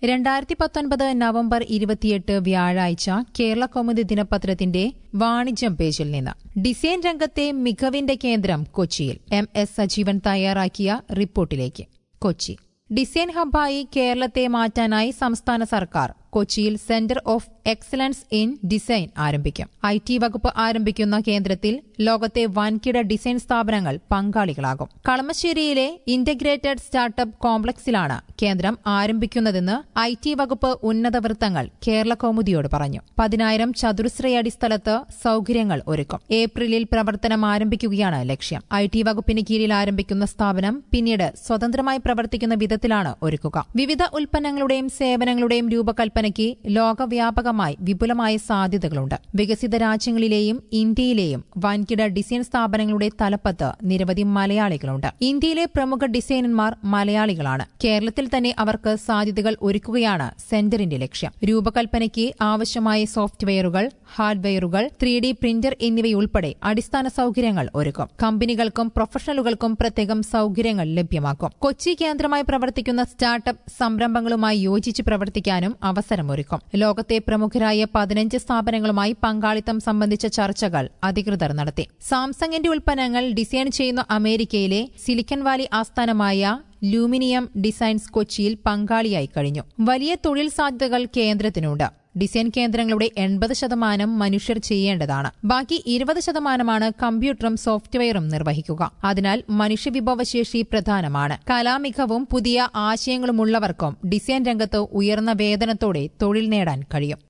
രണ്ടായിരത്തി പത്തൊൻപത് നവംബർ ഇരുപത്തിയെട്ട് വ്യാഴാഴ്ച കേരള കൗമുദി ദിനപത്രത്തിന്റെ വാണിജ്യം പേജിൽ നിന്ന് ഡിസൈൻ രംഗത്തെ മികവിന്റെ കേന്ദ്രം കൊച്ചിയിൽ എം എസ് സജീവൻ തയ്യാറാക്കിയ റിപ്പോർട്ടിലേക്ക് കൊച്ചി ഡിസൈൻ ഹബ്ബായി കേരളത്തെ മാറ്റാനായി സംസ്ഥാന സർക്കാർ കൊച്ചിയിൽ centre of excellence in design ആരംഭിക്കും ഐ ടി വകുപ്പ് ആരംഭിക്കുന്ന കേന്ദ്രത്തിൽ ലോകത്തെ വൻകിട ഡിസൈൻ സ്ഥാപനങ്ങൾ പങ്കാളികളാകും കളമശ്ശേരിയിലെ ഇന്റഗ്രേറ്റഡ് സ്റ്റാർട്ടപ്പ് കോംപ്ലക്സിലാണ് കേന്ദ്രം ആരംഭിക്കുന്നതെന്ന് ഐ ടി വകുപ്പ് ഉന്നത വൃത്തങ്ങൾ കേരള കൗമുദിയോട് പറഞ്ഞു പതിനായിരം ചതുരശ്രയടി സ്ഥലത്ത് സൌകര്യങ്ങൾ ഒരുക്കും ഏപ്രിലിൽ പ്രവർത്തനം ആരംഭിക്കുകയാണ് ലക്ഷ്യം ഐ ടി വകുപ്പിന് കീഴിൽ ആരംഭിക്കുന്ന സ്ഥാപനം പിന്നീട് സ്വതന്ത്രമായി പ്രവർത്തിക്കുന്ന വിധത്തിലാണ് ഒരുക്കുക വിവിധ ഉൽപ്പന്നങ്ങളുടെയും സേവനങ്ങളുടെയും രൂപകൽപ്പനയ്ക്ക് ലോകവ്യാപകമായി വിപുലമായ സാധ്യതകളുണ്ട് വികസിത രാജ്യങ്ങളിലെയും ഇന്ത്യയിലെയും വൻകിട ഡിസൈൻ സ്ഥാപനങ്ങളുടെ തലപ്പത്ത് നിരവധി മലയാളികളുണ്ട് ഇന്ത്യയിലെ പ്രമുഖ ഡിസൈനർമാർ മലയാളികളാണ് കേരളത്തിൽ തന്നെ അവർക്ക് സാധ്യതകൾ ഒരുക്കുകയാണ് സെന്ററിന്റെ ലക്ഷ്യം രൂപകൽപ്പനയ്ക്ക് ആവശ്യമായ സോഫ്റ്റ്വെയറുകൾ ഹാർഡ്വെയറുകൾ ത്രീ ഡി പ്രിന്റർ എന്നിവയുൾപ്പെടെ അടിസ്ഥാന സൌകര്യങ്ങൾ ഒരുക്കും കമ്പനികൾക്കും പ്രൊഫഷണലുകൾക്കും പ്രത്യേകം സൌകര്യങ്ങൾ ലഭ്യമാക്കും കൊച്ചി കേന്ദ്രമായി പ്രവർത്തിക്കുന്ന സ്റ്റാർട്ടപ്പ് സംരംഭങ്ങളുമായി യോജിച്ച് പ്രവർത്തിക്കാനും അവസരമൊരുക്കും ലോകത്തെ പ്രമുഖരായ പതിനഞ്ച് സ്ഥാപനങ്ങളുമായി പങ്കാളിത്തം സംബന്ധിച്ച ചർച്ചകൾ അധികൃതർ നടത്തി സാംസങ്ങിന്റെ ഉൽപ്പന്നങ്ങൾ ഡിസൈൻ ചെയ്യുന്ന അമേരിക്കയിലെ സിലിക്കൺ വാലി ആസ്ഥാനമായ ലൂമിനിയം ഡിസൈൻസ് കൊച്ചിയിൽ പങ്കാളിയായി കഴിഞ്ഞു വലിയ തൊഴിൽ സാധ്യതകൾ കേന്ദ്രത്തിനുണ്ട് ഡിസൈൻ കേന്ദ്രങ്ങളുടെ എൺപത് ശതമാനം മനുഷ്യർ ചെയ്യേണ്ടതാണ് ബാക്കി ഇരുപത് ശതമാനമാണ് കമ്പ്യൂട്ടറും സോഫ്റ്റ്വെയറും നിർവഹിക്കുക അതിനാൽ മനുഷ്യവിഭവശേഷി പ്രധാനമാണ് കലാമികവും പുതിയ ആശയങ്ങളുമുള്ളവർക്കും ഡിസൈൻ രംഗത്ത് ഉയർന്ന വേതനത്തോടെ തൊഴിൽ നേടാൻ കഴിയും